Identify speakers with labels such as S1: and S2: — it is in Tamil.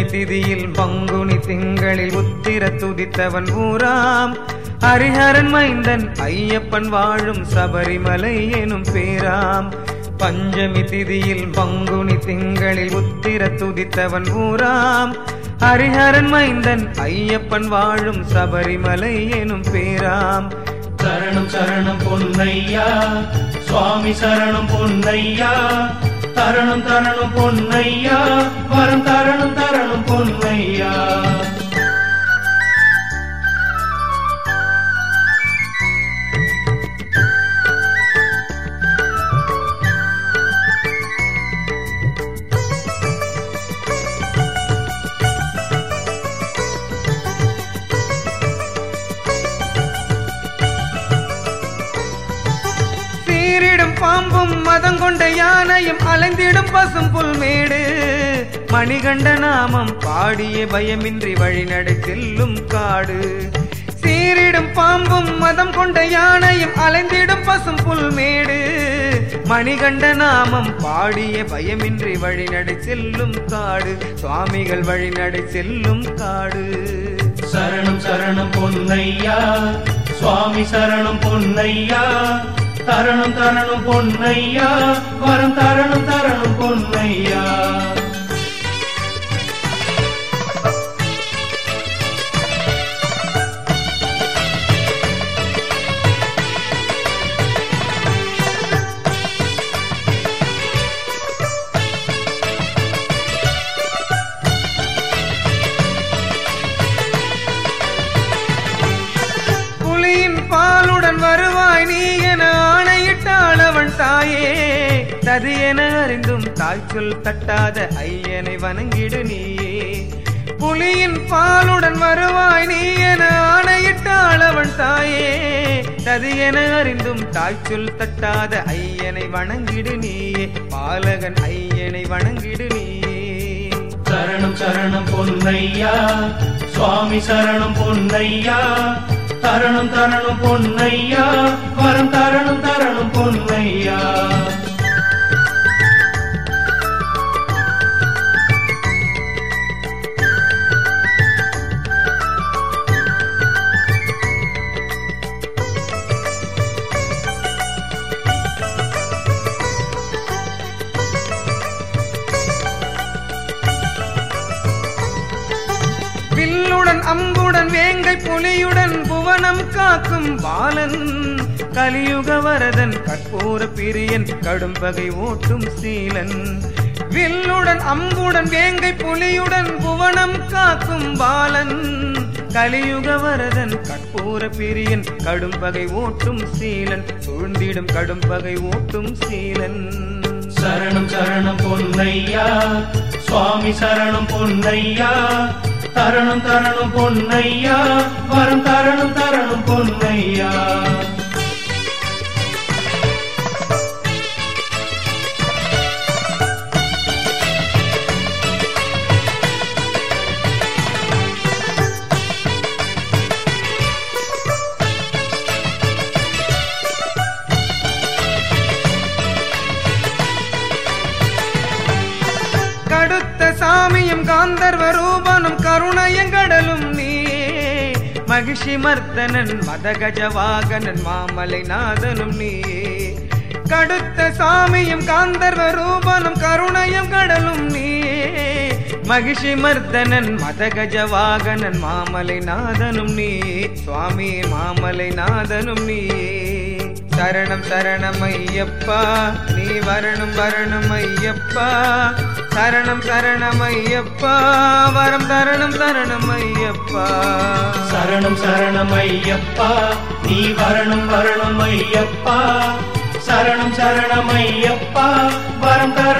S1: திதியில் பங்குனி திங்களில் உத்திர துதித்தவன் ஊராம் ஹரிஹரன் மைந்தன் ஐயப்பன் வாழும் சபரிமலை எனும் பேராம் பஞ்சமி திதியில் பங்குனி திங்களில் உத்திர துதித்தவன் ஊராம் ஹரிஹரன் மைந்தன் ஐயப்பன் வாழும் சபரிமலை எனும் பேராம்
S2: சரணம் சரணம் பொன்னையா சுவாமி சரணம் பொன்னையா தரணம் தரணம் பொன்னையா வரம் தரணம் தரணம் பொன்னையா
S1: சீரிடும் பாம்பும் மதம் கொண்ட யானையும் அலைந்திடும் பசும் புல்மேடு மணிகண்ட நாமம் பாடிய பயமின்றி வழிநடை செல்லும் காடு சீரிடும் பாம்பும் மதம் கொண்ட யானையும் அலைந்திடும் பசும் புல்மேடு மணிகண்ட நாமம் பாடிய பயமின்றி வழிநடை செல்லும் காடு சுவாமிகள் வழிநடை செல்லும் காடு
S2: சரணம் சரணம் பொன்னையா சுவாமி சரணம் பொன்னையா தரணம் தரணம் பொன்னையா வரம் தரணம் தரணம் பொன்னையா
S1: புலியின் பாலுடன் வருவாய் நீ என ஆணையிட்டாள் அவன் தாயே தது என அறிந்தும் தாய்ச்சொல் தட்டாத ஐயனை வணங்கிடு நீயே புலியின் பாலுடன் வருவாய் நீ என ஆணையிட்டாள் அவன் தாயே தது என அறிந்தும் தாய்ச்சொல் தட்டாத ஐயனை வணங்கிடு நீயே பாலகன் ஐயனை வணங்கிடு நீயே
S2: சரணம் சரணம் பொன்னையா சுவாமி சரணம் பொன்னையா தரணம் தரணம் பொன்னையா வரம் தரணம் தரணம் பொன்னையா
S1: வில்லுடன் அம்புடன் வேங்கை புலியுடன் புவனம் காக்கும் பாலன் கலியுக வரதன் கற்பூர பிரியன் கடும்பகை ஓட்டும் சீலன் வில்லுடன் அம்புடன் வேங்கை புலியுடன் புவனம் காக்கும் பாலன் கலியுக வரதன் கற்பூர பிரியன் கடும்பகை ஓட்டும் சீலன் சூழ்ந்திடும் கடும்பகை ஓட்டும் சீலன்
S2: சரணம் சரணம் பொன்னையா சுவாமி சரணம் பொன்னையா தரணம் தரணம் பொன்னையா வரம் தரணம் தரணம் பொன்னையா
S1: கடுத்த சாமியும் காந்தர்வ ரூபனும் கருணையங்கடலும் நீயே மகிஷி மர்த்தனன் மதகஜவாகனன் மாமலை நாதனும் நீயே கடுத்த சாமியும் காந்தர்வ ரூபனும் கருணையும் கடலும் நீயே மகிஷி மர்தனன் மதகஜவாகனன் மாமலை நாதனும் நீயே சுவாமி மாமலை நாதனும் நீயே சரணம் சரணம் ஐயப்பா நீ வரணும் வரணும் ஐயப்பா சரணம் சரணம் ஐயப்பா வரம் தரணம் தரணம் ஐயப்பா
S2: சரணம் சரணம் ஐயப்பா நீ வரணும் வரணும் ஐயப்பா சரணம் சரணம் ஐயப்பா வரம் தர